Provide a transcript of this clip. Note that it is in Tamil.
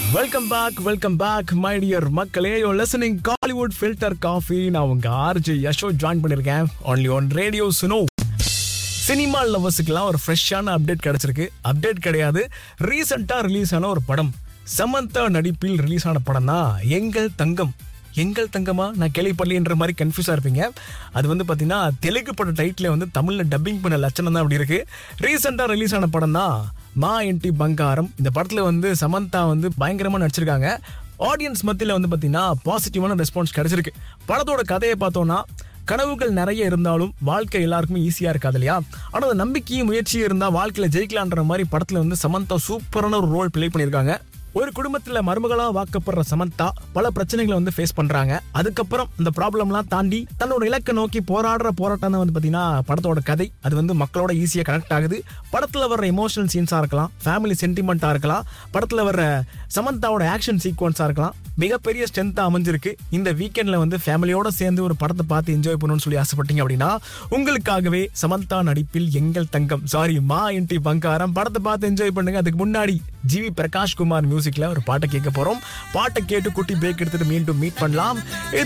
welcome back welcome back my dear மக்களே yo listening Kollywood filter coffee நான் உங்க ஆர்ஜி யஷோ ஜாயின் பண்ணிருக்கேன் only one radio Suno cinema லவர்ஸுக்கெல்லாம் ஒரு ஃப்ரெஷ்ஷான அப்டேட் கிடைச்சிருக்கு அப்டேட் கிடையாது ரீசெண்டாக ரிலீஸ் ஆன ஒரு படம் சமந்தா நடிப்பில் ரிலீஸ் ஆன படம் தான் எங்கள் தங்கம் எங்கள் தங்கமா நான் கேள்விப்படலைன்ற மாதிரி கன்ஃபியூஸாக இருப்பீங்க அது வந்து பார்த்தீங்கன்னா தெலுங்கு பட டைட்டில் வந்து தமிழில் டப்பிங் பண்ண லட்சணம் தான் அப்படி இருக்கு ரீசெண்டாக ரிலீஸ் ஆன படம் தான் மா என்டி பங்காரம் இந்த படத்தில் வந்து சமந்தா வந்து பயங்கரமாக நடிச்சிருக்காங்க ஆடியன்ஸ் மத்தியில் வந்து பார்த்தீங்கன்னா பாசிட்டிவான ரெஸ்பான்ஸ் கிடைச்சிருக்கு படத்தோட கதையை பார்த்தோன்னா கனவுகள் நிறைய இருந்தாலும் வாழ்க்கை எல்லாருக்குமே ஈஸியா இருக்காது இல்லையா ஆனா அந்த நம்பிக்கையும் முயற்சியும் இருந்தா வாழ்க்கையில ஜெயிக்கலான்ற மாதிரி படத்துல வந்து சமந்தா சூப்பரான ஒரு ரோல் ப்ளே பண்ணியிருக்காங்க ஒரு குடும்பத்துல மருமகளா வாக்கப்படுற சமந்தா பல பிரச்சனைகளை வந்து ஃபேஸ் பண்றாங்க அதுக்கப்புறம் இந்த ப்ராப்ளம்லாம் தாண்டி தன்னோட இலக்கை நோக்கி போராடுற போராட்டம் தான் வந்து பாத்தீங்கன்னா படத்தோட கதை அது வந்து மக்களோட ஈஸியா கனெக்ட் ஆகுது படத்துல வர்ற எமோஷனல் சீன்ஸா இருக்கலாம் ஃபேமிலி சென்டிமெண்ட்டா இருக்கலாம் படத்துல வர்ற சமந்தாவோட ஆக்ஷன் சீக்வன்ஸா இருக்கலாம் மிகப்பெரிய ஸ்ட்ரென்த்தா அமைஞ்சிருக்கு இந்த வீக்கெண்ட்ல வந்து ஃபேமிலியோட சேர்ந்து ஒரு படத்தை பார்த்து என்ஜாய் பண்ணணும்னு சொல்லி ஆசைப்பட்டீங்க அப்படின்னா உங்களுக்காகவே சமந்தா நடிப்பில் எங்கள் தங்கம் சாரி மா என்டி பங்காரம் படத்தை பார்த்து என்ஜாய் பண்ணுங்க அதுக்கு முன்னாடி ஜிவி பிரகாஷ் குமார் மியூசிக்ல ஒரு பாட்டை கேட்க போறோம் பாட்டை கேட்டு குட்டி பிரேக் எடுத்துட்டு மீண்டும் மீட் பண்ணலாம் இது